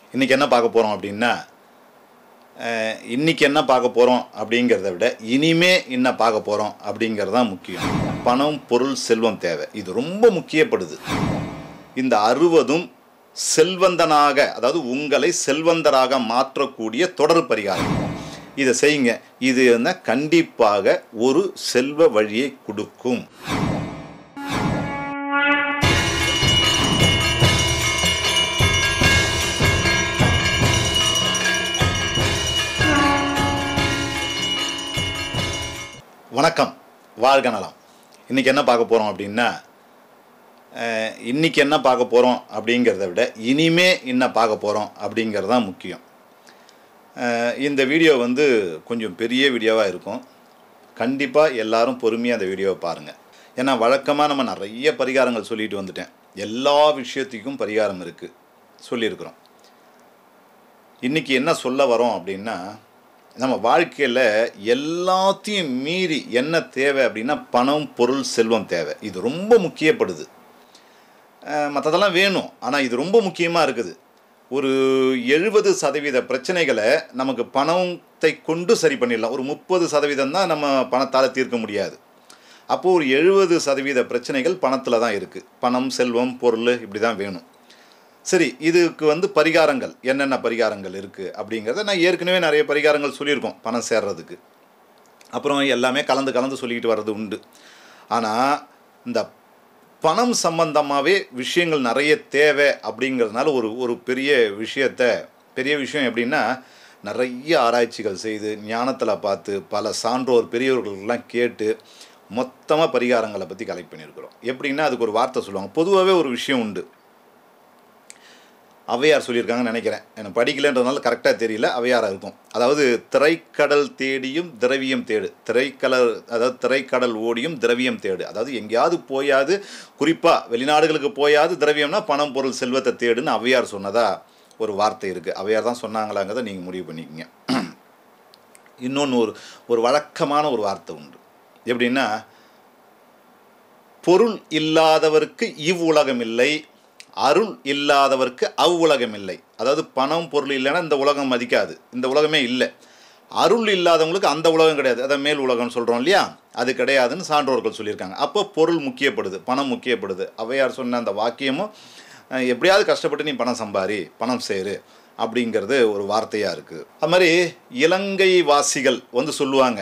இன்றைக்கி என்ன பார்க்க போகிறோம் அப்படின்னா அஹ், இன்னைக்கு என்ன பார்க்க போகிறோம் அப்படிங்கிறத விட இனிமே என்ன பார்க்க போகிறோம் அப்படிங்கிறது தான் முக்கியம் பணம் பொருள் செல்வம் தேவை இது ரொம்ப முக்கியப்படுது இந்த அறுபதும் செல்வந்தனாக அதாவது உங்களை செல்வந்தராக மாற்றக்கூடிய தொடர் பரிகாரம் இதை செய்யுங்க இது வந்து கண்டிப்பாக ஒரு செல்வ வழியை கொடுக்கும் வணக்கம் வாழ்க நலம் இன்றைக்கி என்ன பார்க்க போகிறோம் அப்படின்னா அஹ், இன்னைக்கு என்ன பார்க்க போகிறோம் அப்படிங்கிறத விட இனிமே என்ன பார்க்க போகிறோம் அப்படிங்கிறது தான் முக்கியம் அஹ், இந்த வீடியோ வந்து கொஞ்சம் பெரிய வீடியோவாக இருக்கும் கண்டிப்பாக எல்லாரும் பொறுமையாக அந்த வீடியோவை பாருங்கள் ஏன்னா வழக்கமாக நம்ம நிறைய பரிகாரங்கள் சொல்லிட்டு வந்துட்டேன் எல்லா விஷயத்துக்கும் பரிகாரம் இருக்குது சொல்லியிருக்கிறோம் இன்றைக்கி என்ன சொல்ல வரோம் அப்படின்னா நம்ம வாழ்க்கையில் எல்லாத்தையும் மீறி என்ன தேவை அப்படின்னா பணம் பொருள் செல்வம் தேவை இது ரொம்ப முக்கியப்படுது மற்றதெல்லாம் வேணும் ஆனால் இது ரொம்ப முக்கியமாக இருக்குது ஒரு எழுபது சதவீத பிரச்சனைகளை நமக்கு பணத்தை கொண்டு சரி பண்ணிடலாம் ஒரு முப்பது சதவீதம் தான் நம்ம பணத்தால் தீர்க்க முடியாது அப்போது ஒரு எழுபது சதவீத பிரச்சனைகள் பணத்தில் தான் இருக்குது பணம் செல்வம் பொருள் இப்படி தான் வேணும் சரி இதுக்கு வந்து பரிகாரங்கள் என்னென்ன பரிகாரங்கள் இருக்குது அப்படிங்கிறத நான் ஏற்கனவே நிறைய பரிகாரங்கள் சொல்லியிருக்கோம் பணம் சேர்றதுக்கு அப்புறம் எல்லாமே கலந்து கலந்து சொல்லிக்கிட்டு வர்றது உண்டு ஆனால் இந்த பணம் சம்பந்தமாகவே விஷயங்கள் நிறைய தேவை அப்படிங்கிறதுனால ஒரு ஒரு பெரிய விஷயத்த பெரிய விஷயம் எப்படின்னா நிறைய ஆராய்ச்சிகள் செய்து ஞானத்தில் பார்த்து பல சான்றோர் பெரியவர்கள்லாம் கேட்டு மொத்தமாக பரிகாரங்களை பற்றி கலெக்ட் பண்ணியிருக்கிறோம் எப்படின்னா அதுக்கு ஒரு வார்த்தை சொல்லுவாங்க பொதுவாகவே ஒரு விஷயம் உண்டு ஔவையார் சொல்லியிருக்காங்கன்னு நினைக்கிறேன் எனக்கு படிக்கலைன்றதுனால கரெக்டாக தெரியல ஔவையாராக இருக்கும் அதாவது திரைக்கடல் தேடியும் திரவியம் தேடு திரைக்கடல் அதாவது திரைக்கடல் ஓடியும் திரவியம் தேடு அதாவது எங்கேயாவது போயாது குறிப்பாக வெளிநாடுகளுக்கு போயாது திரவியம்னா பணம் பொருள் செல்வத்தை தேடுன்னு ஔவையார் சொன்னதா ஒரு வார்த்தை இருக்குது ஔவையார் தான் சொன்னாங்களாங்கிறத நீங்கள் முடிவு பண்ணிக்கங்க இன்னொன்று ஒரு ஒரு வழக்கமான ஒரு வார்த்தை உண்டு எப்படின்னா பொருள் இல்லாதவருக்கு இவ்வுலகம் இல்லை அருள் இல்லாதவருக்கு அவ்வுலகம் இல்லை அதாவது பணம் பொருள் இல்லைன்னா இந்த உலகம் மதிக்காது இந்த உலகமே இல்லை அருள் இல்லாதவங்களுக்கு அந்த உலகம் கிடையாது அதை மேல் உலகம்னு சொல்கிறோம் இல்லையா அது கிடையாதுன்னு சான்றோர்கள் சொல்லியிருக்காங்க அப்போ பொருள் முக்கியப்படுது பணம் முக்கியப்படுது ஔவையார் சொன்ன அந்த வாக்கியமும் அஹ், எப்படியாவது கஷ்டப்பட்டு நீ பணம் சம்பாரி பணம் சேரு அப்படிங்கிறது ஒரு வார்த்தையாக இருக்குது அது மாதிரி இலங்கை வாசிகள் வந்து சொல்லுவாங்க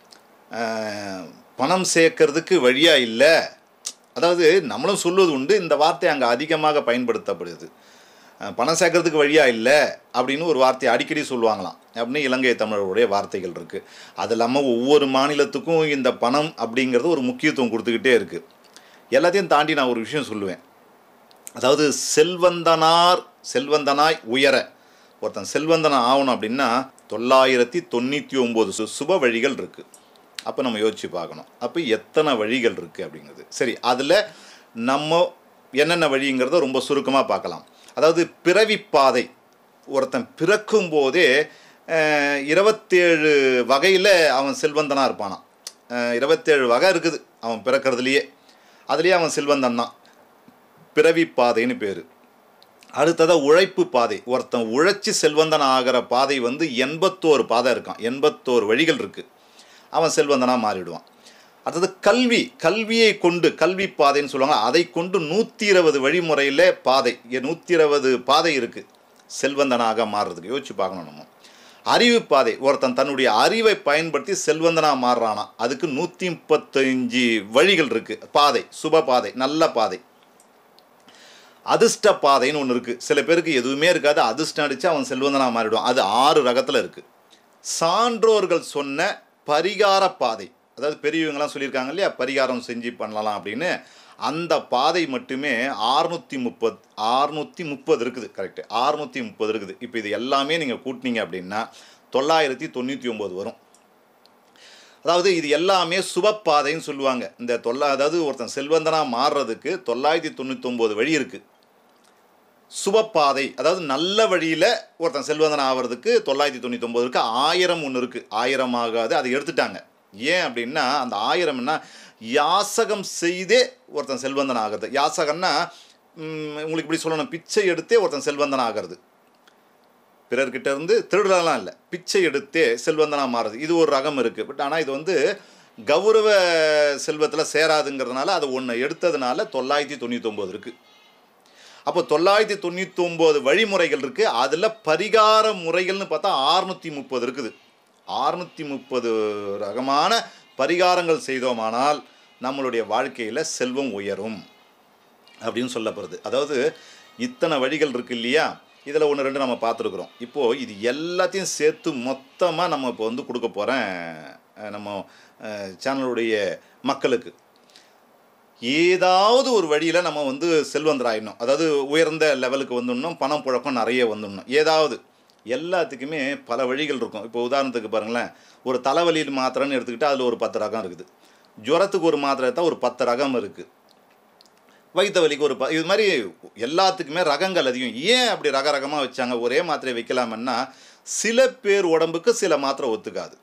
அஹ், பணம் சேர்க்கறதுக்கு வழியாக இல்லை அதாவது நம்மளும் சொல்லுவது உண்டு இந்த வார்த்தை அங்கே அதிகமாக பயன்படுத்தப்படுது அஹ், பணம் சேர்க்கறதுக்கு வழியாக இல்லை அப்படின்னு ஒரு வார்த்தையை அடிக்கடி சொல்லுவாங்களாம் அப்படின்னு இலங்கை தமிழருடைய வார்த்தைகள் இருக்குது அது இல்லாமல் ஒவ்வொரு மாநிலத்துக்கும் இந்த பணம் அப்படிங்கிறது ஒரு முக்கியத்துவம் கொடுத்துக்கிட்டே இருக்குது எல்லாத்தையும் தாண்டி நான் ஒரு விஷயம் சொல்லுவேன் அதாவது செல்வந்தனார் செல்வந்தனாய் உயர ஒருத்தன் செல்வந்தனா ஆகணும் அப்படின்னா தொள்ளாயிரத்தி தொண்ணூற்றி ஒம்பது சு சுப வழிகள் இருக்குது அப்போ நம்ம யோசித்து பார்க்கணும் அப்போ எத்தனை வழிகள் இருக்குது அப்படிங்கிறது சரி அதில் நம்ம என்னென்ன வழிங்கிறத ரொம்ப சுருக்கமாக பார்க்கலாம் அதாவது பிறவி பாதை ஒருத்தன் பிறக்கும் போதே அஹ், இருபத்தேழு வகையில் அவன் செல்வந்தனாக இருப்பானான் அஹ், இருபத்தேழு வகை இருக்குது அவன் பிறக்கிறதுலையே அதுலேயே அவன் செல்வந்தன் தான் பிறவி பாதைன்னு பேர் அடுத்ததாக உழைப்பு பாதை ஒருத்தன் உழைச்சி செல்வந்தன் ஆகிற பாதை வந்து எண்பத்தோரு பாதை இருக்கான் எண்பத்தோரு வழிகள் இருக்குது அவன் செல்வந்தனாக மாறிடுவான் அடுத்தது கல்வி கல்வியை கொண்டு கல்வி பாதைன்னு சொல்லுவாங்க அதை கொண்டு நூற்றி இருபது வழிமுறையில் பாதை நூற்றி இருபது பாதை இருக்குது செல்வந்தனாக மாறுறதுக்கு யோசிச்சு பார்க்கணும் நம்ம அறிவு பாதை ஒருத்தன் தன்னுடைய அறிவை பயன்படுத்தி செல்வந்தனாக மாறுறானா அதுக்கு நூற்றி முப்பத்தஞ்சு வழிகள் இருக்குது பாதை சுப பாதை நல்ல பாதை அதிர்ஷ்ட பாதைன்னு ஒன்று இருக்குது சில பேருக்கு எதுவுமே இருக்காது அதிர்ஷ்டம் அடித்து அவன் செல்வந்தனாக மாறிடுவான் அது ஆறு ரகத்தில் இருக்குது சான்றோர்கள் சொன்ன பரிகார பாதை அதாவது பெரியவங்களாம் சொல்லியிருக்காங்க இல்லையா பரிகாரம் செஞ்சு பண்ணலாம் அப்படின்னு அந்த பாதை மட்டுமே ஆறுநூற்றி முப்பது ஆறுநூற்றி முப்பது இருக்குது கரெக்டு ஆறுநூற்றி முப்பது இருக்குது இப்போ இது எல்லாமே நீங்கள் கூட்டினீங்க அப்படின்னா தொள்ளாயிரத்தி தொண்ணூற்றி ஒம்பது வரும் அதாவது இது எல்லாமே சுபப்பாதைன்னு சொல்லுவாங்க இந்த தொள்ளா அதாவது ஒருத்தன் செல்வந்தனாக மாறுறதுக்கு தொள்ளாயிரத்தி தொண்ணூத்தொம்பது வழி இருக்குது சுபப்பாதை அதாவது நல்ல வழியில் ஒருத்தன் செல்வந்தன் ஆகிறதுக்கு தொள்ளாயிரத்தி தொண்ணூத்தொம்பது இருக்குது ஆயிரம் ஒன்று இருக்குது ஆயிரம் ஆகாது அதை எடுத்துட்டாங்க ஏன் அப்படின்னா அந்த ஆயிரம்னா யாசகம் செய்தே ஒருத்தன் செல்வந்தன் ஆகிறது யாசகம்னா ம், உங்களுக்கு இப்படி சொல்லணும் பிச்சை எடுத்தே ஒருத்தன் செல்வந்தன் ஆகிறது பிறர்கிட்ட இருந்து திருடலாம் இல்லை பிச்சை எடுத்தே செல்வந்தனாக மாறுது இது ஒரு ரகம் இருக்குது பட் ஆனால் இது வந்து கௌரவ செல்வத்தில் சேராதுங்கிறதுனால அது ஒன்று எடுத்ததுனால தொள்ளாயிரத்தி தொண்ணூத்தொம்பது இருக்குது அப்போ தொள்ளாயிரத்தி தொண்ணூத்தொம்பது வழிமுறைகள் இருக்குது அதில் பரிகார முறைகள்னு பார்த்தா ஆறுநூற்றி முப்பது இருக்குது ஆறுநூற்றி முப்பது ரகமான பரிகாரங்கள் செய்தோமானால் நம்மளுடைய வாழ்க்கையில் செல்வம் உயரும் அப்படின்னு சொல்லப்படுது அதாவது இத்தனை வழிகள் இருக்கு இல்லையா இதில் ஒன்று ரெண்டு நம்ம பார்த்துருக்குறோம் இப்போது இது எல்லாத்தையும் சேர்த்து மொத்தமாக நம்ம இப்போ வந்து கொடுக்க போகிறேன் நம்ம அஹ், சேனலுடைய மக்களுக்கு ஏதாவது ஒரு வழியில் நம்ம வந்து செல்வந்தராயிடணும் அதாவது உயர்ந்த லெவலுக்கு வந்துடணும் பணம் புழக்கம் நிறைய வந்துடணும் ஏதாவது எல்லாத்துக்குமே பல வழிகள் இருக்கும் இப்போ உதாரணத்துக்கு பாருங்களேன் ஒரு தலைவலியில் மாத்திரைன்னு எடுத்துக்கிட்டால் அதில் ஒரு பத்து ரகம் இருக்குது ஜுரத்துக்கு ஒரு மாத்திரை எடுத்தால் ஒரு பத்து ரகம் இருக்குது வயிற்று வலிக்கு ஒரு ப இது மாதிரி எல்லாத்துக்குமே ரகங்கள் அதிகம் ஏன் அப்படி ரக ரகமாக வச்சாங்க ஒரே மாத்திரை வைக்கலாமன்னா சில பேர் உடம்புக்கு சில மாத்திரை ஒத்துக்காது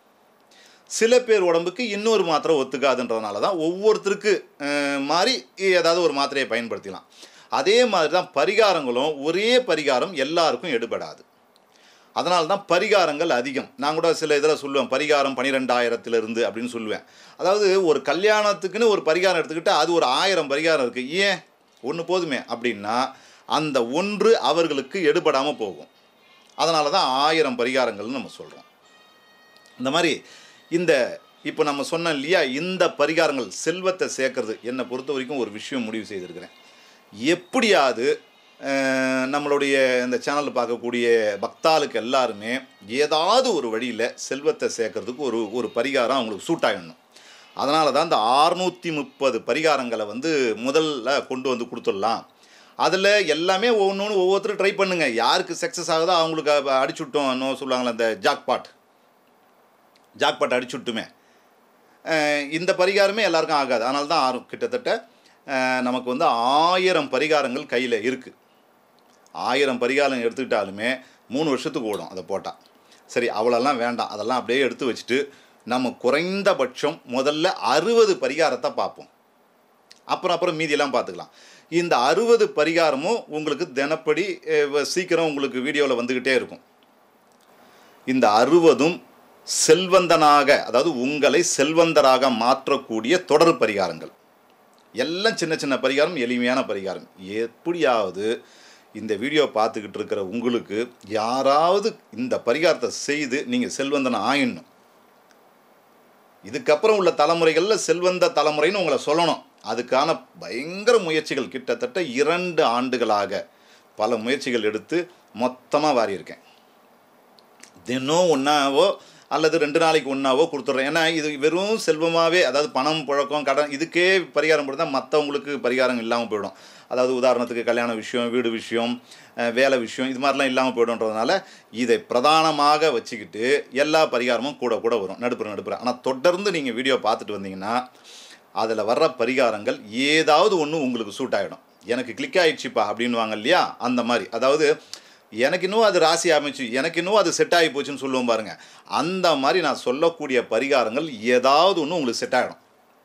சில பேர் உடம்புக்கு இன்னொரு மாத்திரை ஒத்துக்காதுன்றதுனால தான் ஒவ்வொருத்தருக்கு அஹ், மாதிரி ஏதாவது ஒரு மாத்திரையை பயன்படுத்திக்கலாம் அதே மாதிரி தான் பரிகாரங்களும் ஒரே பரிகாரம் எல்லாருக்கும் எடுபடாது அதனால தான் பரிகாரங்கள் அதிகம் நான் கூட சில இதில் சொல்லுவேன் பரிகாரம் பன்னிரெண்டாயிரத்திலிருந்து அப்படின்னு சொல்லுவேன் அதாவது ஒரு கல்யாணத்துக்குன்னு ஒரு பரிகாரம் எடுத்துக்கிட்டால் அது ஒரு ஆயிரம் பரிகாரம் இருக்குது ஏன் ஒன்று போதுமே அப்படின்னா அந்த ஒன்று அவர்களுக்கு எடுபடாமல் போகும் அதனால தான் ஆயிரம் பரிகாரங்கள்னு நம்ம சொல்கிறோம் இந்த மாதிரி இந்த இப்போ நம்ம சொன்னோம் இல்லையா இந்த பரிகாரங்கள் செல்வத்தை சேர்க்கறது என்னை பொறுத்த வரைக்கும் ஒரு விஷயம் முடிவு செய்திருக்கிறேன் எப்படியாவது அஹ், நம்மளுடைய இந்த சேனலில் பார்க்கக்கூடிய பக்தாளுக்கு எல்லாருமே ஏதாவது ஒரு வழியில் செல்வத்தை சேர்க்கறதுக்கு ஒரு ஒரு பரிகாரம் அவங்களுக்கு சூட் ஆகிடணும் அதனால தான் இந்த ஆறுநூற்றி முப்பது பரிகாரங்களை வந்து முதல்ல கொண்டு வந்து கொடுத்துடலாம் அதில் எல்லாமே ஒவ்வொன்று ஒவ்வொருத்தரும் ட்ரை பண்ணுங்கள் யாருக்கு சக்ஸஸ் ஆகுதோ அவங்களுக்கு அ- அடிச்சு விட்டோம் இன்னும் சொல்லுவாங்களே அந்த ஜாக்பாட் ஜாக்பாட் அடிச்சு விட்டுமே அஹ் இந்த பரிகாரமே எல்லாருக்கும் ஆகாது அதனால தான் ஆறும் கிட்டத்தட்ட அஹ் நமக்கு வந்து ஆயிரம் பரிகாரங்கள் கையில் இருக்குது ஆயிரம் பரிகாரம் எடுத்துக்கிட்டாலுமே மூணு வருஷத்துக்கு ஓடும் அதை போட்டால் சரி அவ்வளோலாம் வேண்டாம் அதெல்லாம் அப்படியே எடுத்து வச்சுட்டு நம்ம குறைந்தபட்சம் முதல்ல அறுபது பரிகாரத்தை பார்ப்போம் அப்புறம் அப்புறம் மீதியெல்லாம் பார்த்துக்கலாம் இந்த அறுபது பரிகாரமும் உங்களுக்கு தினப்படி அஹ், சீக்கிரம் உங்களுக்கு வீடியோவில் வந்துக்கிட்டே இருக்கும் இந்த அறுபதும் செல்வந்தனாக அதாவது உங்களை செல்வந்தராக மாற்றக்கூடிய தொடர் பரிகாரங்கள் எல்லாம் சின்ன சின்ன பரிகாரம் எளிமையான பரிகாரம் எப்படியாவது இந்த வீடியோ பார்த்துக்கிட்டு இருக்கிற உங்களுக்கு யாராவது இந்த பரிகாரத்தை செய்து நீங்கள் செல்வந்தனை ஆயிடணும் இதுக்கப்புறம் உள்ள தலைமுறைகளில் செல்வந்த தலைமுறைன்னு உங்களை சொல்லணும் அதுக்கான பயங்கர முயற்சிகள் கிட்டத்தட்ட இரண்டு ஆண்டுகளாக பல முயற்சிகள் எடுத்து மொத்தமாக வாரியிருக்கேன் தினம் ஒன்றாவோ அல்லது ரெண்டு நாளைக்கு ஒன்றாவோ கொடுத்துட்றேன் ஏன்னா இது வெறும் செல்வமாகவே அதாவது பணம் புழக்கம் கடன் இதுக்கே பரிகாரம் போட்டு தான் மற்றவங்களுக்கு பரிகாரம் இல்லாமல் போயிடும் அதாவது உதாரணத்துக்கு கல்யாண விஷயம் வீடு விஷயம் அஹ், வேலை விஷயம் இது மாதிரிலாம் இல்லாமல் போய்டும்ன்றதுனால இதை பிரதானமாக வச்சுக்கிட்டு எல்லா பரிகாரமும் கூட கூட வரும் நடுப்புற நடுப்புற ஆனால் தொடர்ந்து நீங்கள் வீடியோ பார்த்துட்டு வந்தீங்கன்னா அதில் வர்ற பரிகாரங்கள் ஏதாவது ஒன்று உங்களுக்கு சூட் ஆகிடும் எனக்கு கிளிக் ஆயிடுச்சுப்பா அப்படின்வாங்க இல்லையா அந்த மாதிரி அதாவது எனக்கு இன்னும் அது ராசி அமைச்சு எனக்கு இன்னும் அது செட் ஆகி போச்சுன்னு சொல்லுவோம் பாருங்க அந்த மாதிரி நான் சொல்லக்கூடிய பரிகாரங்கள் ஏதாவது ஒன்று உங்களுக்கு செட் ஆகிடும்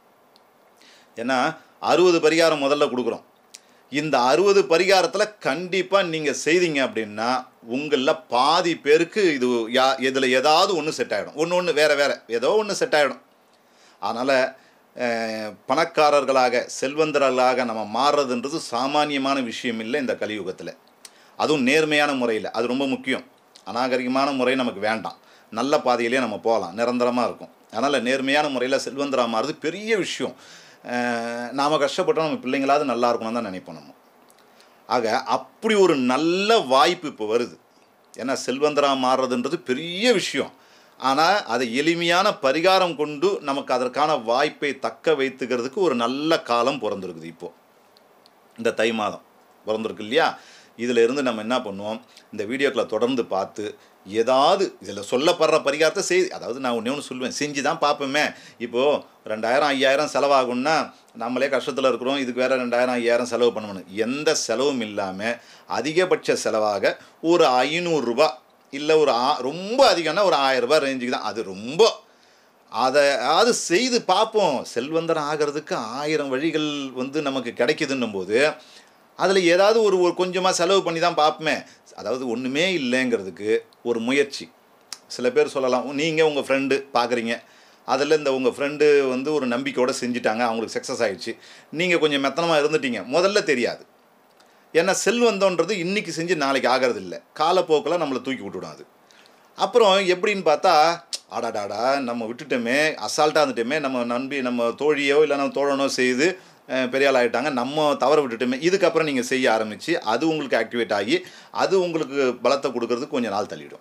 ஏன்னா அறுபது பரிகாரம் முதல்ல கொடுக்குறோம் இந்த அறுபது பரிகாரத்தில் கண்டிப்பாக நீங்கள் செய்தீங்க அப்படின்னா உங்களில் பாதி பேருக்கு இது யா இதில் ஏதாவது ஒன்று செட் ஆகிடும் ஒன்று ஒன்று வேறு வேறு ஏதோ ஒன்று செட் ஆகிடும் அதனால் பணக்காரர்களாக செல்வந்தர்களாக நம்ம மாறுறதுன்றது சாமானியமான விஷயம் இல்லை இந்த கலியுகத்தில் அதுவும் நேர்மையான முறையில் அது ரொம்ப முக்கியம் அநாகரிகமான முறை நமக்கு வேண்டாம் நல்ல பாதையிலே நம்ம போகலாம் நிரந்தரமாக இருக்கும் அதனால் நேர்மையான முறையில் செல்வந்தராக மாறுறது பெரிய விஷயம் நாம் கஷ்டப்பட்டோம் நம்ம பிள்ளைங்களாவது நல்லா இருக்கணும்னு தான் நினைப்போம் நம்ம ஆக அப்படி ஒரு நல்ல வாய்ப்பு இப்போ வருது ஏன்னா செல்வந்தராக மாறுறதுன்றது பெரிய விஷயம் ஆனால் அதை எளிமையான பரிகாரம் கொண்டு நமக்கு அதற்கான வாய்ப்பை தக்க வைத்துக்கிறதுக்கு ஒரு நல்ல காலம் பிறந்திருக்குது இப்போது இந்த தை மாதம் பிறந்திருக்கு இல்லையா இதில் இருந்து நம்ம என்ன பண்ணுவோம் இந்த வீடியோக்களை தொடர்ந்து பார்த்து ஏதாவது இதில் சொல்லப்படுற பரிகாரத்தை செய் அதாவது நான் ஒன்றே ஒன்று சொல்லுவேன் செஞ்சு தான் பார்ப்போமே இப்போது ரெண்டாயிரம் ஐயாயிரம் செலவாகும்னா நம்மளே கஷ்டத்தில் இருக்கிறோம் இதுக்கு வேறு ரெண்டாயிரம் ஐயாயிரம் செலவு பண்ணணும் எந்த செலவும் இல்லாமல் அதிகபட்ச செலவாக ஒரு ஐநூறுரூபா இல்லை ஒரு ஆ ரொம்ப அதிகம்னா ஒரு ஆயிரம் ரூபாய் ரேஞ்சுக்கு தான் அது ரொம்ப அதை அது செய்து பார்ப்போம் செல்வந்தன் ஆகிறதுக்கு ஆயிரம் வழிகள் வந்து நமக்கு கிடைக்குதுன்னும் போது அதில் ஏதாவது ஒரு ஒரு கொஞ்சமாக செலவு பண்ணி தான் பார்ப்போமே அதாவது ஒன்றுமே இல்லைங்கிறதுக்கு ஒரு முயற்சி சில பேர் சொல்லலாம் நீங்கள் உங்கள் ஃப்ரெண்டு பார்க்குறீங்க அதில் இந்த உங்கள் ஃப்ரெண்டு வந்து ஒரு நம்பிக்கையோடு செஞ்சுட்டாங்க அவங்களுக்கு சக்ஸஸ் ஆயிடுச்சு நீங்கள் கொஞ்சம் மெத்தனமாக இருந்துட்டீங்க முதல்ல தெரியாது ஏன்னா செல்வந்தோன்றது இன்றைக்கி செஞ்சு நாளைக்கு ஆகிறது இல்லை காலப்போக்கில் நம்மளை தூக்கி விட்டுடும் அது அப்புறம் எப்படின்னு பார்த்தா அடாடாடா நம்ம விட்டுட்டோமே அசால்ட்டாக இருந்துட்டோமே நம்ம நம்பி நம்ம தோழியோ இல்லை நம்ம தோழனோ செய்து அஹ், பெரிய ஆள் ஆகிட்டாங்க நம்ம தவற விட்டுட்டோமே இதுக்கப்புறம் நீங்கள் செய்ய ஆரம்பித்து அது உங்களுக்கு ஆக்டிவேட் ஆகி அது உங்களுக்கு பலத்தை கொடுக்கறதுக்கு கொஞ்சம் நாள் தள்ளிடும்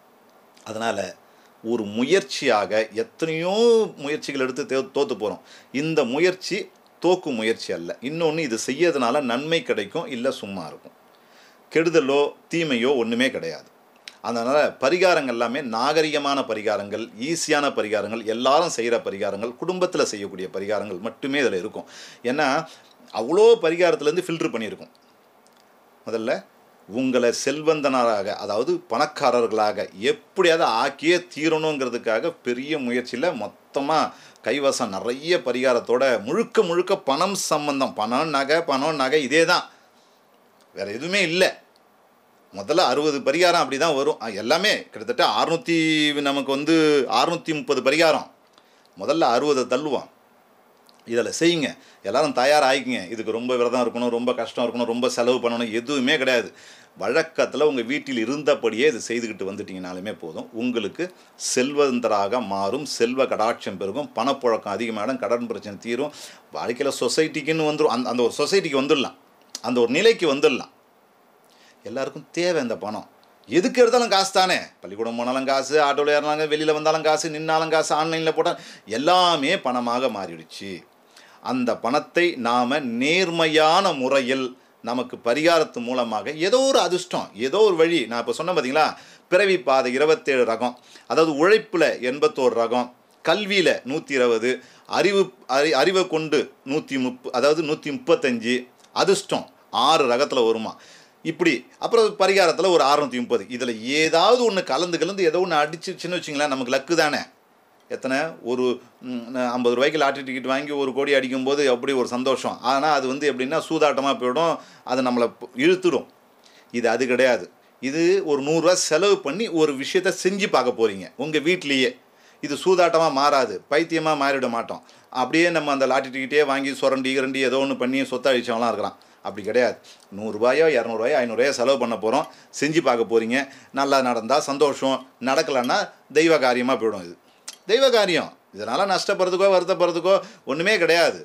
அதனால் ஒரு முயற்சியாக எத்தனையோ முயற்சிகள் எடுத்து தே தோற்று போகிறோம் இந்த முயற்சி தோக்கும் முயற்சி அல்ல இன்னொன்று இது செய்யறதுனால நன்மை கிடைக்கும் இல்லை சும்மா இருக்கும் கெடுதலோ தீமையோ ஒன்றுமே கிடையாது அதனால் பரிகாரங்கள் எல்லாமே நாகரிகமான பரிகாரங்கள் ஈஸியான பரிகாரங்கள் எல்லாரும் செய்கிற பரிகாரங்கள் குடும்பத்தில் செய்யக்கூடிய பரிகாரங்கள் மட்டுமே இதில் இருக்கும் ஏன்னா அவ்வளோ பரிகாரத்துலேருந்து ஃபில்ட்ரு பண்ணியிருக்கும் முதல்ல உங்களை செல்வந்தனராக அதாவது பணக்காரர்களாக எப்படியாவது ஆக்கியே தீரணுங்கிறதுக்காக பெரிய முயற்சியில் மொத்தமாக கைவசம் நிறைய பரிகாரத்தோட முழுக்க முழுக்க பணம் சம்பந்தம் பணம் நகை பணம் நகை இதே தான் வேறு எதுவுமே இல்லை முதல்ல அறுபது பரிகாரம் அப்படி தான் வரும் அஹ் எல்லாமே கிட்டத்தட்ட அறுநூற்றி நமக்கு வந்து அறுநூற்றி முப்பது பரிகாரம் முதல்ல அறுபதை தள்ளுவான் இதில் செய்யுங்க எல்லாரும் தயாராகிக்குங்க இதுக்கு ரொம்ப விரதம் இருக்கணும் ரொம்ப கஷ்டம் இருக்கணும் ரொம்ப செலவு பண்ணணும் எதுவுமே கிடையாது வழக்கத்தில் உங்கள் வீட்டில் இருந்தபடியே இது செய்துக்கிட்டு வந்துட்டீங்கனாலுமே போதும் உங்களுக்கு செல்வந்தராக மாறும் செல்வ கடாட்சம் பெருகும் பணப்புழக்கம் அதிகமாகிடும் கடன் பிரச்சனை தீரும் வாழ்க்கையில் சொசைட்டிக்குன்னு வந்துடும் அந்த அந்த ஒரு சொசைட்டிக்கு வந்துடலாம் அந்த ஒரு நிலைக்கு வந்துடலாம் எல்லாருக்கும் தேவை இந்த பணம் எதுக்கு எடுத்தாலும் காசு தானே பள்ளிக்கூடம் போனாலும் காசு ஆட்டோவில் ஏறினாங்க வெளியில் வந்தாலும் காசு நின்னாலும் காசு ஆன்லைனில் போட்டால் எல்லாமே பணமாக மாறிடுச்சு அந்த பணத்தை நாம் நேர்மையான முறையில் நமக்கு பரிகாரத்து மூலமாக ஏதோ ஒரு அதிர்ஷ்டம் ஏதோ ஒரு வழி நான் இப்போ சொன்னேன் பார்த்தீங்களா பிறவி பாதை இருபத்தேழு ரகம் அதாவது உழைப்பில் எண்பத்தோரு ரகம் கல்வியில் நூற்றி இருபது அறிவு அறி அறிவை கொண்டு நூற்றி முப் அதாவது நூற்றி முப்பத்தஞ்சு அதிர்ஷ்டம் ஆறு ரகத்தில் வருமா இப்படி அப்புறம் பரிகாரத்தில் ஒரு அறுநூற்றி முப்பது இதில் ஏதாவது ஒன்று கலந்து கலந்து ஏதோ ஒன்று அடிச்சிருச்சுன்னு வச்சுங்களேன் நமக்கு லக்கு தானே எத்தனை ஒரு ம், ஐம்பது ரூபாய்க்கு லாட்டரி டிக்கெட் வாங்கி ஒரு கோடி அடிக்கும்போது அப்படி ஒரு சந்தோஷம் ஆனால் அது வந்து எப்படின்னா சூதாட்டமாக போயிடும் அது நம்மளை ப- இழுத்துடும் இது அது கிடையாது இது ஒரு நூறுரூவா செலவு பண்ணி ஒரு விஷயத்த செஞ்சு பார்க்க போகிறீங்க உங்கள் வீட்லேயே இது சூதாட்டமாக மாறாது பைத்தியமாக மாறிட மாட்டோம் அப்படியே நம்ம அந்த லாட்டரி டிக்கெட்டே வாங்கி சுரண்டி இரண்டி ஏதோ ஒன்று பண்ணி சொத்த அழிச்சவங்களாம் இருக்கிறான் அப்படி கிடையாது நூறுரூபாயோ இரநூறுவாயோ ஐநூறுரூவாயோ செலவு பண்ண போகிறோம் செஞ்சு பார்க்க போகிறீங்க நல்லா நடந்தால் சந்தோஷம் நடக்கலைன்னா தெய்வ காரியமாக போயிடும் இது தெய்வ காரியம் இதனால் நஷ்டப்படுறதுக்கோ வருத்தப்படுறதுக்கோ ஒன்றுமே கிடையாது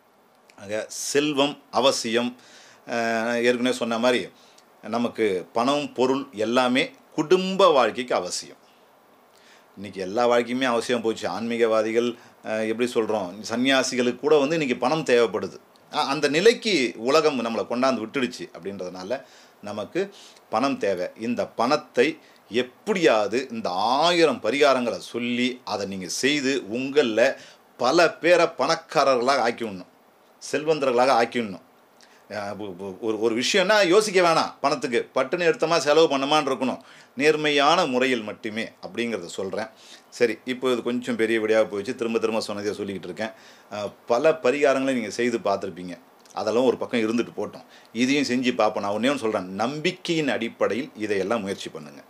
ஆக செல்வம் அவசியம் அஹ், ஏற்கனவே சொன்ன மாதிரி நமக்கு பணம் பொருள் எல்லாமே குடும்ப வாழ்க்கைக்கு அவசியம் இன்றைக்கி எல்லா வாழ்க்கையுமே அவசியம் போச்சு ஆன்மீகவாதிகள் அஹ், எப்படி சொல்கிறோம் சன்னியாசிகளுக்கு கூட வந்து இன்றைக்கி பணம் தேவைப்படுது அ- அந்த நிலைக்கு உலகம் நம்மளை கொண்டாந்து விட்டுடுச்சு அப்படின்றதுனால நமக்கு பணம் தேவை இந்த பணத்தை எப்படியாவது இந்த ஆயிரம் பரிகாரங்களை சொல்லி அதை நீங்கள் செய்து உங்களில் பல பேரை பணக்காரர்களாக ஆக்கிவிடணும் செல்வந்தர்களாக ஆக்கிவிடணும் அஹ் ஒ- ஒ- ஒரு ஒரு விஷயம்னா யோசிக்க வேணாம் பணத்துக்கு பட்டுன்னு எடுத்தமா செலவு பண்ணமான்னு இருக்கணும் நேர்மையான முறையில் மட்டுமே அப்படிங்கிறத சொல்கிறேன் சரி இப்போ இது கொஞ்சம் பெரிய விடையாக போயிடுச்சு திரும்ப திரும்ப சொன்னதே சொல்லிக்கிட்டு இருக்கேன் அஹ் பல பரிகாரங்களை நீங்கள் செய்து பார்த்துருப்பீங்க அதெல்லாம் ஒரு பக்கம் இருந்துட்டு போட்டோம் இதையும் செஞ்சு பார்ப்போம் நான் ஒன்றே ஒன்று சொல்கிறேன் நம்பிக்கையின் அடிப்படையில் இதையெல்லாம் முயற்சி பண்ணுங்கள்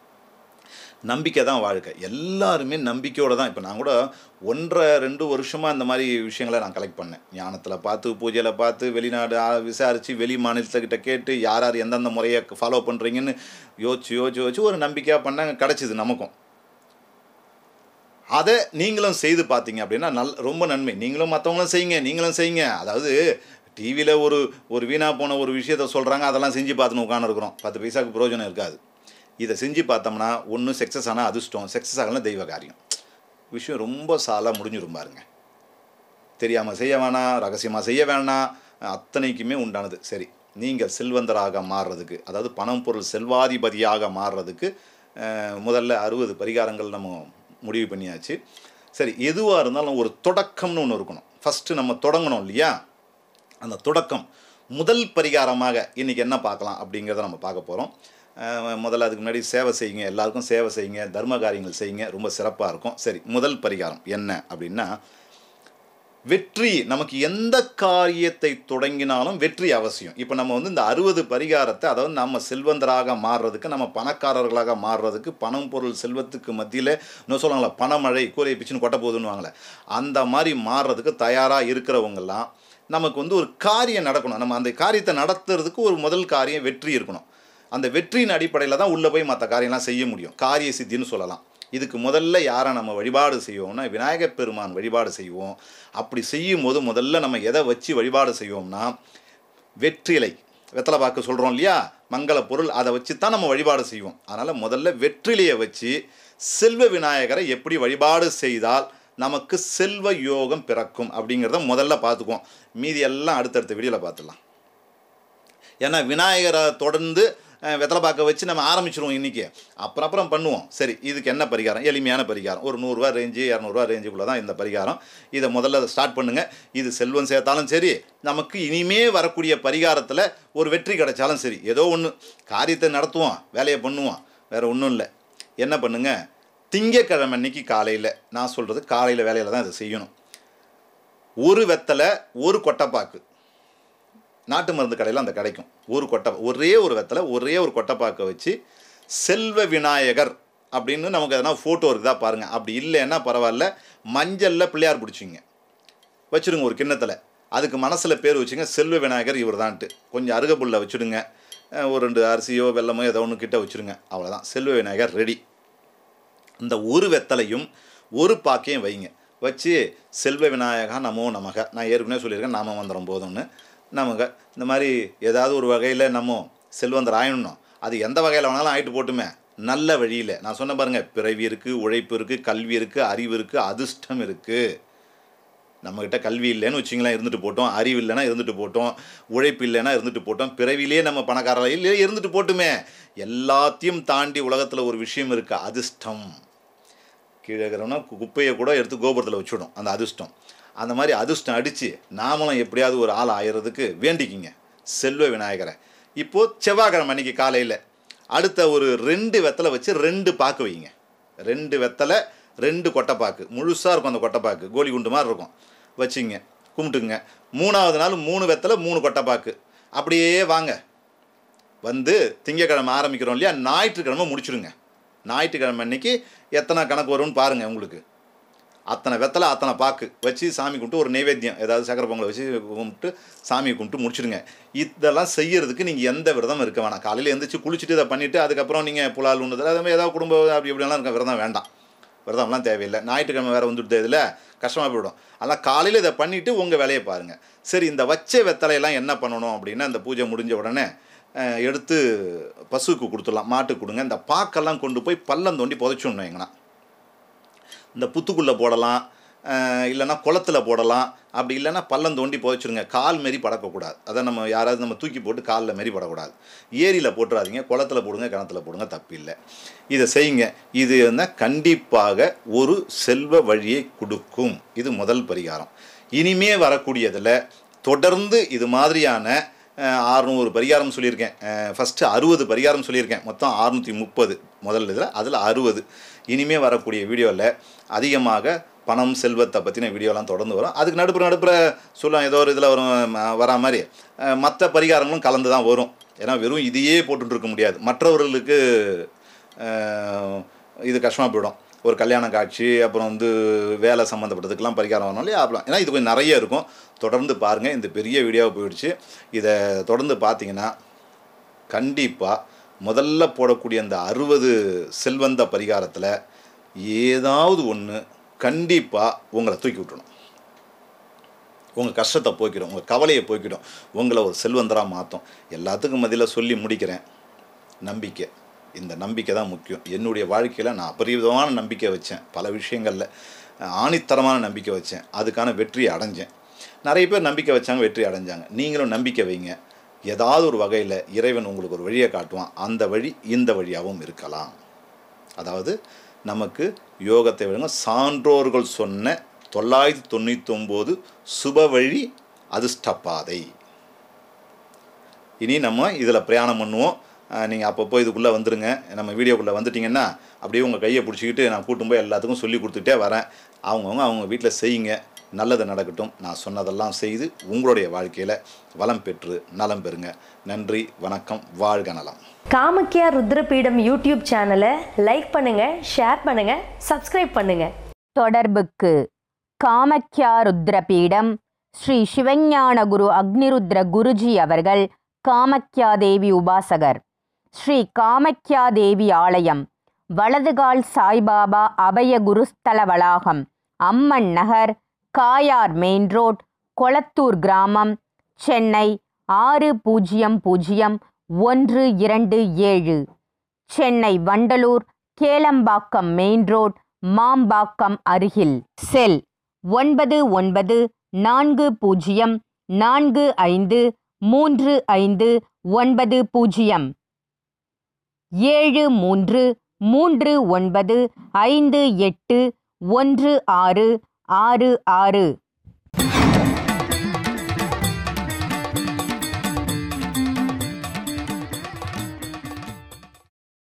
நம்பிக்கை தான் வாழ்க்கை எல்லாருமே நம்பிக்கையோடு தான் இப்போ நான் கூட ஒன்றரை ரெண்டு வருஷமாக இந்த மாதிரி விஷயங்களை நான் கலெக்ட் பண்ணேன் ஞானத்தில் பார்த்து பூஜையில் பார்த்து வெளிநாடு விசாரித்து வெளி மாநிலத்துக்கிட்ட கேட்டு யார் யார் எந்தெந்த முறையை ஃபாலோ பண்ணுறீங்கன்னு யோசிச்சு யோசிச்சு யோசிச்சு ஒரு நம்பிக்கையாக பண்ண கிடச்சிது நமக்கும் அதை நீங்களும் செய்து பார்த்தீங்க அப்படின்னா நல் ரொம்ப நன்மை நீங்களும் மற்றவங்களும் செய்யுங்க நீங்களும் செய்யுங்க அதாவது டிவியில் ஒரு ஒரு வீணாக போன ஒரு விஷயத்த சொல்கிறாங்க அதெல்லாம் செஞ்சு பார்த்துன்னு உட்காந்துருக்குறோம் பத்து பைசாவுக்கு பிரயோஜனம் இருக்காது இதை செஞ்சு பார்த்தோம்னா ஒன்று சக்ஸஸ் ஆனால் அதிர்ஷ்டம் சக்ஸஸ் ஆகலாம் தெய்வ காரியம் விஷயம் ரொம்ப சாலாக முடிஞ்சிரும் பாருங்க தெரியாமல் செய்ய வேணாம் ரகசியமாக செய்ய வேணாம் அத்தனைக்குமே உண்டானது சரி நீங்கள் செல்வந்தராக மாறுறதுக்கு அதாவது பணம் பொருள் செல்வாதிபதியாக மாறுறதுக்கு அஹ், முதல்ல அறுபது பரிகாரங்கள் நம்ம முடிவு பண்ணியாச்சு சரி எதுவாக இருந்தாலும் ஒரு தொடக்கம்னு ஒன்று இருக்கணும் ஃபஸ்ட்டு நம்ம தொடங்கணும் இல்லையா அந்த தொடக்கம் முதல் பரிகாரமாக இன்றைக்கி என்ன பார்க்கலாம் அப்படிங்கிறத நம்ம பார்க்க போகிறோம் முதல்ல அதுக்கு முன்னாடி சேவை செய்யுங்க எல்லாருக்கும் சேவை செய்யுங்க தர்ம காரியங்கள் செய்யுங்க ரொம்ப சிறப்பாக இருக்கும் சரி முதல் பரிகாரம் என்ன அப்படின்னா வெற்றி நமக்கு எந்த காரியத்தை தொடங்கினாலும் வெற்றி அவசியம் இப்போ நம்ம வந்து இந்த அறுபது பரிகாரத்தை அதாவது நம்ம செல்வந்தராக மாறுறதுக்கு நம்ம பணக்காரர்களாக மாறுறதுக்கு பணம் பொருள் செல்வத்துக்கு மத்தியில் இன்னும் சொல்லுவாங்களா பணமழை கூரையை பிச்சுன்னு கொட்ட போகுதுன்னுவாங்களே அந்த மாதிரி மாறுறதுக்கு தயாராக இருக்கிறவங்கெல்லாம் நமக்கு வந்து ஒரு காரியம் நடக்கணும் நம்ம அந்த காரியத்தை நடத்துறதுக்கு ஒரு முதல் காரியம் வெற்றி இருக்கணும் அந்த வெற்றியின் அடிப்படையில் தான் உள்ளே போய் மற்ற காரியம்லாம் செய்ய முடியும் காரிய சித்தின்னு சொல்லலாம் இதுக்கு முதல்ல யாரை நம்ம வழிபாடு செய்வோம்னா விநாயகப் பெருமான் வழிபாடு செய்வோம் அப்படி செய்யும் போது முதல்ல நம்ம எதை வச்சு வழிபாடு செய்வோம்னா வெற்றிலை வெத்தலை பாக்கு சொல்கிறோம் இல்லையா மங்கள பொருள் அதை வச்சு தான் நம்ம வழிபாடு செய்வோம் அதனால் முதல்ல வெற்றிலையை வச்சு செல்வ விநாயகரை எப்படி வழிபாடு செய்தால் நமக்கு செல்வ யோகம் பிறக்கும் அப்படிங்கிறத முதல்ல பார்த்துக்குவோம் மீதி எல்லாம் அடுத்தடுத்த வீடியோவில் பார்த்துடலாம் ஏன்னா விநாயகரை தொடர்ந்து அஹ், வெத்தலை பாக்க வச்சு நம்ம ஆரம்பிச்சிருவோம் இன்றைக்கி அப்புறம் அப்புறம் பண்ணுவோம் சரி இதுக்கு என்ன பரிகாரம் எளிமையான பரிகாரம் ஒரு நூறுரூவா ரேஞ்சு இரநூறுவா ரேஞ்சுக்குள்ளே தான் இந்த பரிகாரம் இதை முதல்ல ஸ்டார்ட் பண்ணுங்கள் இது செல்வம் சேர்த்தாலும் சரி நமக்கு இனிமே வரக்கூடிய பரிகாரத்தில் ஒரு வெற்றி கிடைச்சாலும் சரி ஏதோ ஒன்று காரியத்தை நடத்துவோம் வேலையை பண்ணுவோம் வேறு ஒன்றும் இல்லை என்ன பண்ணுங்க திங்கக்கிழமை அன்னைக்கு காலையில் நான் சொல்கிறது காலையில் வேலையில் தான் இதை செய்யணும் ஒரு வெத்தலை ஒரு கொட்டைப்பாக்கு நாட்டு மருந்து கடையில் அந்த கிடைக்கும் ஒரு கொட்டை ஒரே ஒரு வெத்தலை ஒரே ஒரு கொட்டைப்பாக்கை வச்சு செல்வ விநாயகர் அப்படின்னு நமக்கு எதனா ஃபோட்டோ இருக்குதா பாருங்கள் அப்படி இல்லைன்னா பரவாயில்ல மஞ்சளில் பிள்ளையார் பிடிச்சிங்க வச்சுருங்க ஒரு கிண்ணத்தில் அதுக்கு மனசில் பேர் வச்சுங்க செல்வ விநாயகர் இவர் தான்ட்டு கொஞ்சம் அருகப்புல்ல வச்சுடுங்க அஹ் ஒரு ரெண்டு அரிசியோ வெல்லமோ ஏதோ ஒன்று கிட்ட வச்சுருங்க அவ்வளோதான் செல்வ விநாயகர் ரெடி இந்த ஒரு வெத்தலையும் ஒரு பாக்கையும் வைங்க வச்சு செல்வ விநாயகா நமோ நமக நான் ஏற்கனவே சொல்லியிருக்கேன் நாம மந்திரம் போதும்னு நமக இந்த மாதிரி ஏதாவது ஒரு வகையில் நம்ம செல்வந்தர் ஆயிடணும் அது எந்த வகையில் வேணாலும் ஆயிட்டு போட்டுமே நல்ல வழியில் நான் சொன்ன பாருங்க பிறவி இருக்குது உழைப்பு இருக்குது கல்வி இருக்குது அறிவு இருக்குது அதிர்ஷ்டம் இருக்குது நம்மக்கிட்ட கல்வி இல்லைன்னு வச்சிங்களேன் இருந்துட்டு போட்டோம் அறிவு இல்லைன்னா இருந்துட்டு போட்டோம் உழைப்பு இல்லைன்னா இருந்துட்டு போட்டோம் பிறவிலே நம்ம பணக்காரர்கள் இல்லை இருந்துட்டு போட்டுமே எல்லாத்தையும் தாண்டி உலகத்தில் ஒரு விஷயம் இருக்குது அதிர்ஷ்டம் கீழே இருக்கிறவனா கு- குப்பையை கூட எடுத்து கோபுரத்தில் வச்சுடும் அந்த அதிர்ஷ்டம் அந்த மாதிரி அதிர்ஷ்டம் அடித்து நாமளும் எப்படியாவது ஒரு ஆள் ஆயிரதுக்கு வேண்டிக்கிங்க செல்வ விநாயகரை இப்போது செவ்வாய்க்கிழமை அன்னைக்கு காலையில் அடுத்த ஒரு ரெண்டு வெத்தலை வச்சு ரெண்டு பாக்கு வைங்க ரெண்டு வெத்தலை ரெண்டு கொட்டைப்பாக்கு முழுசாக இருக்கும் அந்த கொட்டைப்பாக்கு கோலி குண்டு மாதிரி இருக்கும் வச்சிங்க கும்பிட்டுங்க மூணாவது நாள் மூணு வெத்தலை மூணு கொட்டைப்பாக்கு அப்படியே வாங்க வந்து திங்கக்கிழமை ஆரம்பிக்கிறோம் இல்லையா ஞாயிற்றுக்கிழமை முடிச்சிடுங்க ஞாயிற்றுக்கிழமை அன்னைக்கு எத்தனை கணக்கு வரும்னு பாருங்கள் உங்களுக்கு அத்தனை வெத்தலை அத்தனை பாக்கு வச்சு சாமி கும்பிட்டு ஒரு நைவேத்தியம் ஏதாவது சக்கரை பொங்கலை வச்சு கும்பிட்டு சாமி கும்பிட்டு முடிச்சிடுங்க இதெல்லாம் செய்யறதுக்கு நீங்கள் எந்த விரதம் இருக்க வேணாம் காலையில் எழுந்திரிச்சு குளிச்சுட்டு இதை பண்ணிவிட்டு அதுக்கப்புறம் நீங்கள் புலால் உண்ணுதல் அது மாதிரி ஏதாவது குடும்ப அப்படி இப்படிலாம் இருக்க விரதம் வேண்டாம் விரதம்லாம் தேவையில்லை ஞாயிற்றுக்கிழமை வேறு வந்துட்டு இதில் கஷ்டமாக போயிடும் அதனால் காலையில் இதை பண்ணிவிட்டு உங்கள் வேலையை பாருங்கள் சரி இந்த வச்ச வெத்தலையெல்லாம் என்ன பண்ணணும் அப்படின்னா இந்த பூஜை முடிஞ்ச உடனே அஹ், எடுத்து பசுவுக்கு கொடுத்துடலாம் மாட்டுக்கு கொடுங்க இந்த பாக்கெல்லாம் கொண்டு போய் பள்ளம் தோண்டி புதைச்சிடணும் எங்கன்னா இந்த புத்துக்குள்ளே போடலாம் அஹ் இல்லைன்னா குளத்துல போடலாம் அப்படி இல்லைன்னா பள்ளம் தோண்டி புதைச்சிருங்க கால் மாரி படக்கக்கூடாது அதை நம்ம யாராவது நம்ம தூக்கி போட்டு காலில் மாரி படக்கூடாது ஏரியில் போட்டுறாதீங்க குளத்துல போடுங்க கிணத்துல போடுங்க தப்பில்லை இதை செய்யுங்க இது வந்து கண்டிப்பாக ஒரு செல்வ வழியை கொடுக்கும் இது முதல் பரிகாரம் இனிமே வரக்கூடியதில் தொடர்ந்து இது மாதிரியான ஆறுநூறு பரிகாரம் சொல்லியிருக்கேன் ஃபஸ்ட்டு அறுபது பரிகாரம் சொல்லியிருக்கேன் மொத்தம் அறுநூற்றி முப்பது முதல் இதில் அதில் அறுபது இனிமே வரக்கூடிய வீடியோவில் அதிகமாக பணம் செல்வத்தை பற்றின வீடியோலாம் தொடர்ந்து வரும் அதுக்கு நடுப்புற நடுப்புற சொல்லுவாங்க ஏதோ ஒரு இதில் வரும் அஹ், வரா மாதிரி மற்ற பரிகாரங்களும் கலந்து தான் வரும் ஏன்னா வெறும் இதையே போட்டுட்டு இருக்க முடியாது மற்றவர்களுக்கு அஹ், இது கஷ்டமாக போயிடும் ஒரு கல்யாண காட்சி அப்புறம் வந்து வேலை சம்மந்தப்பட்டதுக்கெல்லாம் பரிகாரம் வரணும் இல்லையா அப்புறம் ஏன்னா இது கொஞ்சம் நிறைய இருக்கும் தொடர்ந்து பாருங்கள் இந்த பெரிய வீடியோவை போயிடுச்சு இதை தொடர்ந்து பார்த்தீங்கன்னா கண்டிப்பாக முதல்ல போடக்கூடிய அந்த அறுபது செல்வந்த பரிகாரத்தில் ஏதாவது ஒன்று கண்டிப்பாக உங்களை தூக்கி விட்டுணும் உங்கள் கஷ்டத்தை போக்கிடும் உங்கள் கவலையை போக்கிடும் உங்களை ஒரு செல்வந்தராக மாற்றும் எல்லாத்துக்கும் மத்தியில் சொல்லி முடிக்கிறேன் நம்பிக்கை இந்த நம்பிக்கை தான் முக்கியம் என்னுடைய வாழ்க்கையில் நான் அபரிவிதமான நம்பிக்கை வச்சேன் பல விஷயங்களில் ஆணித்தரமான நம்பிக்கை வச்சேன் அதுக்கான வெற்றியை அடைஞ்சேன் நிறைய பேர் நம்பிக்கை வச்சாங்க வெற்றி அடைஞ்சாங்க நீங்களும் நம்பிக்கை வைங்க ஏதாவது ஒரு வகையில் இறைவன் உங்களுக்கு ஒரு வழியை காட்டுவான் அந்த வழி இந்த வழியாகவும் இருக்கலாம் அதாவது நமக்கு யோகத்தை விடுங்க சான்றோர்கள் சொன்ன தொள்ளாயிரத்தி தொண்ணூற்றி ஒம்பது சுப வழி அதிர்ஷ்டப்பாதை இனி நம்ம இதில் பிரயாணம் பண்ணுவோம் நீங்கள் அப்பப்போ இதுக்குள்ளே வந்துருங்க நம்ம வீடியோக்குள்ளே வந்துட்டிங்கன்னா அப்படியே உங்கள் கையை பிடிச்சிக்கிட்டு நான் கூட்டும் போய் எல்லாத்துக்கும் சொல்லி கொடுத்துட்டே வரேன் அவங்கவுங்க அவங்க வீட்டில் செய்யுங்க நல்லது நடக்கட்டும் நான் சொன்னதெல்லாம் செய்து உங்களுடைய வாழ்க்கையில் வளம் பெற்று நலம் பெறுங்க நன்றி வணக்கம் வாழ்க நலம் காமக்கியா ருத்ரபீடம் யூடியூப் சேனலை லைக் பண்ணுங்க ஷேர் பண்ணுங்க சப்ஸ்கிரைப் பண்ணுங்க தொடர்புக்கு காமக்யா ருத்ரபீடம் ஸ்ரீ சிவஞான குரு அக்னிருத்ர குருஜி அவர்கள் காமக்யா தேவி உபாசகர் ஸ்ரீ காமக்யா தேவி ஆலயம் வலதுகால் சாய்பாபா அபய குருஸ்தல வளாகம் அம்மன் நகர் காயார் மெயின் ரோட் கொளத்தூர் கிராமம் சென்னை ஆறு பூஜ்ஜியம் பூஜ்ஜியம் ஒன்று இரண்டு ஏழு சென்னை வண்டலூர் கேளம்பாக்கம் மெயின் ரோட் மாம்பாக்கம் அருகில் செல் ஒன்பது ஒன்பது நான்கு பூஜ்ஜியம் நான்கு ஐந்து மூன்று ஐந்து ஒன்பது பூஜ்ஜியம் ஏழு மூன்று மூன்று ஒன்பது ஐந்து எட்டு ஒன்று ஆறு ஆறு ஆறு